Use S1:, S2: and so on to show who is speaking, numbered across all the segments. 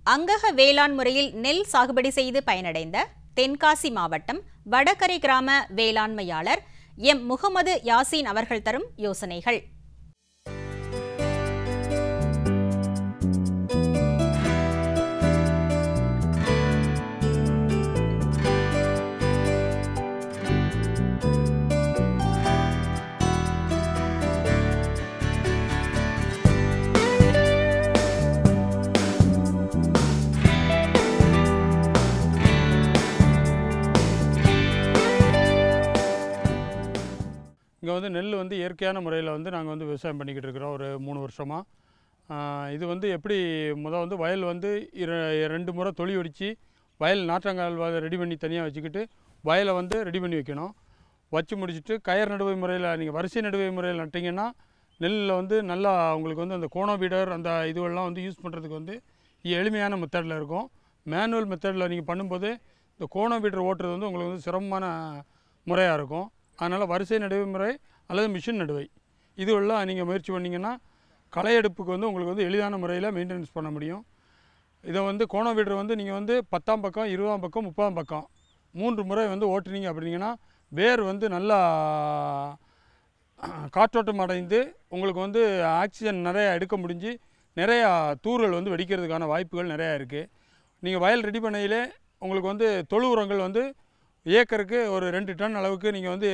S1: அங்கக வேளாண் முறையில் நெல் சாகுபடி செய்து பயனடைந்த தென்காசி மாவட்டம் வடகரை கிராம வேளாண்மையாளர் எம் முகமது யாசீன் அவர்கள் தரும் யோசனைகள்
S2: இங்கே வந்து நெல் வந்து இயற்கையான முறையில் வந்து நாங்கள் வந்து விவசாயம் பண்ணிக்கிட்டு இருக்கிறோம் ஒரு மூணு வருஷமாக இது வந்து எப்படி முத வந்து வயல் வந்து இர ரெண்டு முறை தொழி ஒடிச்சு வயல் நாற்றங்கால் ரெடி பண்ணி தனியாக வச்சுக்கிட்டு வயலை வந்து ரெடி பண்ணி வைக்கணும் வச்சு முடிச்சுட்டு கயர் நடுவை முறையில் நீங்கள் வரிசை நடுவை முறையில் நட்டிங்கன்னா நெல்லில் வந்து நல்லா உங்களுக்கு வந்து அந்த கோணோ பீடர் அந்த இதுவெல்லாம் வந்து யூஸ் பண்ணுறதுக்கு வந்து எளிமையான மெத்தடில் இருக்கும் மேனுவல் மெத்தடில் நீங்கள் பண்ணும்போது இந்த கோணோ பீடர் ஓட்டுறது வந்து உங்களுக்கு வந்து சிரமமான முறையாக இருக்கும் அதனால் வரிசை நடுவை முறை அல்லது மிஷின் நடுவை இதுவெல்லாம் நீங்கள் முயற்சி பண்ணிங்கன்னா களை எடுப்புக்கு வந்து உங்களுக்கு வந்து எளிதான முறையில் மெயின்டெனன்ஸ் பண்ண முடியும் இதை வந்து கோண வீடர் வந்து நீங்கள் வந்து பத்தாம் பக்கம் இருபதாம் பக்கம் முப்பதாம் பக்கம் மூன்று முறை வந்து ஓட்டுனீங்க அப்படின்னீங்கன்னா வேர் வந்து நல்லா காற்றோட்டம் அடைந்து உங்களுக்கு வந்து ஆக்சிஜன் நிறையா எடுக்க முடிஞ்சு நிறையா தூறல் வந்து வெடிக்கிறதுக்கான வாய்ப்புகள் நிறையா இருக்குது நீங்கள் வயல் ரெடி பண்ணையிலே உங்களுக்கு வந்து தொழு உரங்கள் வந்து ஏக்கருக்கு ஒரு ரெண்டு டன் அளவுக்கு நீங்கள் வந்து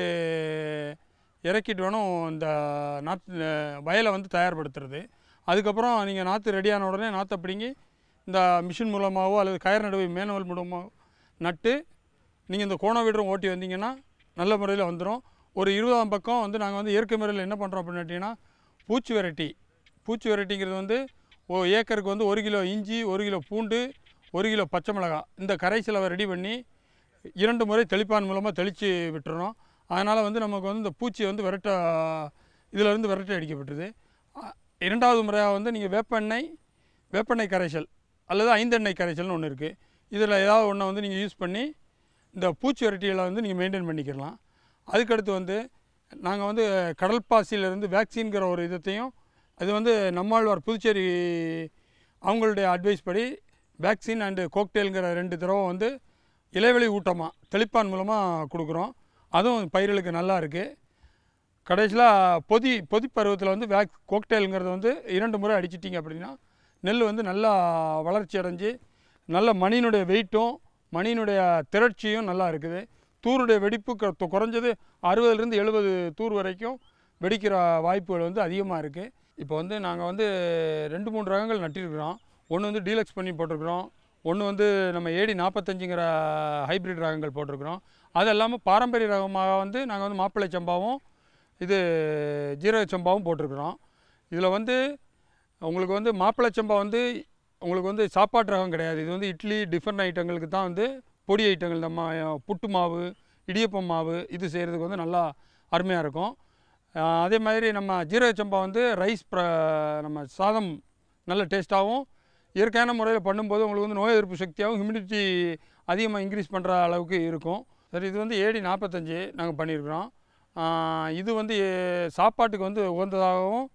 S2: இறக்கிட்டு வேணும் இந்த நாற்று வயலை வந்து தயார்படுத்துறது அதுக்கப்புறம் நீங்கள் நாற்று ரெடியான உடனே நாற்றை பிடுங்கி இந்த மிஷின் மூலமாகவோ அல்லது கயர் நடுவை மேனுவல் மூலமாகவோ நட்டு நீங்கள் இந்த கோண வீடரும் ஓட்டி வந்தீங்கன்னா நல்ல முறையில் வந்துடும் ஒரு இருபதாம் பக்கம் வந்து நாங்கள் வந்து இயற்கை முறையில் என்ன பண்ணுறோம் அப்படின்னு கேட்டிங்கன்னா பூச்சி வெரைட்டி பூச்சி வெரைட்டிங்கிறது வந்து ஓ ஏக்கருக்கு வந்து ஒரு கிலோ இஞ்சி ஒரு கிலோ பூண்டு ஒரு கிலோ பச்சை மிளகாய் இந்த கரைசலை ரெடி பண்ணி இரண்டு முறை தெளிப்பான் மூலமாக தெளித்து விட்டுறோம் அதனால் வந்து நமக்கு வந்து இந்த பூச்சியை வந்து விரட்ட இதிலேருந்து விரட்ட அடிக்கப்பட்டது அ- இரண்டாவது முறையாக வந்து நீங்கள் வேப்பெண்ணெய் வேப்பெண்ணெய் கரைசல் அல்லது ஐந்தெண்ணெய் கரைசல்னு ஒன்று இருக்குது இதில் ஏதாவது ஒன்றை வந்து நீங்கள் யூஸ் பண்ணி இந்த பூச்சி வெரைட்டிகளை வந்து நீங்கள் மெயின்டைன் பண்ணிக்கலாம் அதுக்கடுத்து வந்து நாங்கள் வந்து கடல் பாசியிலேருந்து வேக்சின்கிற ஒரு இதத்தையும் அது வந்து நம்மாழ்வார் புதுச்சேரி அவங்களுடைய அட்வைஸ் படி வேக்சின் அண்டு கோக்டெயில்ங்கிற ரெண்டு திரவம் வந்து இலைவெளி ஊட்டமாக தெளிப்பான் மூலமாக கொடுக்குறோம் அதுவும் பயிர்களுக்கு நல்லா இருக்குது கடைசியில் பொதி பொதி பருவத்தில் வந்து வேக் கோக்டெயிலுங்கிறது வந்து இரண்டு முறை அடிச்சிட்டிங்க அப்படின்னா நெல் வந்து நல்லா வளர்ச்சி அடைஞ்சு நல்ல மணியினுடைய வெயிட்டும் மணியினுடைய திரட்சியும் நல்லா இருக்குது தூருடைய வெடிப்பு க- குறைஞ்சது அறுபதுலேருந்து எழுபது தூர் வரைக்கும் வெடிக்கிற வாய்ப்புகள் வந்து அதிகமாக இருக்குது இப்போ வந்து நாங்கள் வந்து ரெண்டு மூணு ரகங்கள் நட்டிருக்கிறோம் ஒன்று வந்து டீலக்ஸ் பண்ணி போட்டிருக்கிறோம் ஒன்று வந்து நம்ம ஏடி நாற்பத்தஞ்சுங்கிற ஹைப்ரிட் ரகங்கள் போட்டிருக்கிறோம் அது இல்லாமல் பாரம்பரிய ரகமாக வந்து நாங்கள் வந்து மாப்பிள்ளை சம்பாவும் இது ஜீரக சம்பாவும் போட்டிருக்கிறோம் இதில் வந்து உங்களுக்கு வந்து மாப்பிள்ளை சம்பா வந்து உங்களுக்கு வந்து சாப்பாட்டு ரகம் கிடையாது இது வந்து இட்லி டிஃபன் ஐட்டங்களுக்கு தான் வந்து பொடி ஐட்டங்கள் நம்ம புட்டு மாவு இடியப்பம் மாவு இது செய்கிறதுக்கு வந்து நல்லா அருமையாக இருக்கும் ஆஹ் அதே மாதிரி நம்ம ஜீரக சம்பா வந்து ரைஸ் ப்ர நம்ம சாதம் நல்ல டேஸ்ட்டாகவும் இயற்கையான முறையில் பண்ணும்போது உங்களுக்கு வந்து நோய் எதிர்ப்பு சக்தியாகவும் ஹியூமிடிட்டி அதிகமாக இன்க்ரீஸ் பண்ணுற அளவுக்கு இருக்கும் சரி இது வந்து ஏடி நாற்பத்தஞ்சு நாங்கள் பண்ணியிருக்கிறோம் ஆஹ் இது வந்து எ- சாப்பாட்டுக்கு வந்து உகந்ததாகவும்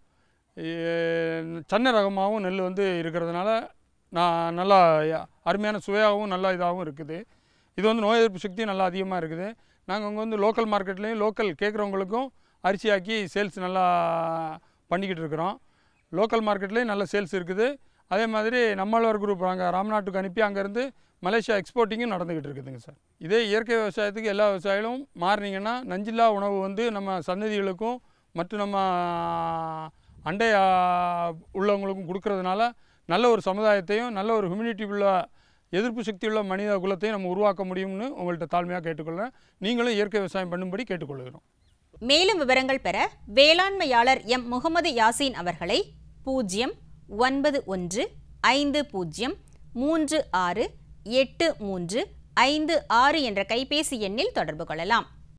S2: எ- சன்ன ரகமாகவும் நெல் வந்து இருக்கிறதுனால நான் நல்லா ய- அருமையான சுவையாகவும் நல்லா இதாகவும் இருக்குது இது வந்து நோய் எதிர்ப்பு சக்தியும் நல்லா அதிகமாக இருக்குது நாங்கள் அங்கே வந்து லோக்கல் மார்க்கெட்லேயும் லோக்கல் கேட்குறவங்களுக்கும் அரிசியாக்கி சேல்ஸ் நல்லா பண்ணிக்கிட்டு இருக்கிறோம் லோக்கல் மார்க்கெட்லேயும் நல்ல சேல்ஸ் இருக்குது அதே மாதிரி நம்மளவர் குரூப் நாங்கள் ராம்நாட்டுக்கு அனுப்பி அங்கேருந்து மலேசியா எக்ஸ்போர்ட்டிங்கும் நடந்துக்கிட்டு இருக்குதுங்க சார் இதே இயற்கை விவசாயத்துக்கு எல்லா விவசாயிகளும் மாறினீங்கன்னா நஞ்சில்லா உணவு வந்து நம்ம சந்ததிகளுக்கும் மற்றும் நம்ம அண்டை ஆ, உள்ளவங்களுக்கும் கொடுக்கறதுனால நல்ல ஒரு சமுதாயத்தையும் நல்ல ஒரு ஹியூமினிட்டி உள்ள எதிர்ப்பு சக்தி உள்ள மனித குலத்தையும் நம்ம உருவாக்க முடியும்னு உங்கள்கிட்ட தாழ்மையாக கேட்டுக்கொள்கிறேன் நீங்களும் இயற்கை விவசாயம் பண்ணும்படி கேட்டுக்கொள்கிறோம்
S1: மேலும் விவரங்கள் பெற வேளாண்மையாளர் எம் முகமது யாசீன் அவர்களை பூஜ்ஜியம் ஒன்பது ஒன்று ஐந்து பூஜ்ஜியம் மூன்று ஆறு எட்டு மூன்று ஐந்து ஆறு என்ற கைபேசி எண்ணில் தொடர்பு கொள்ளலாம்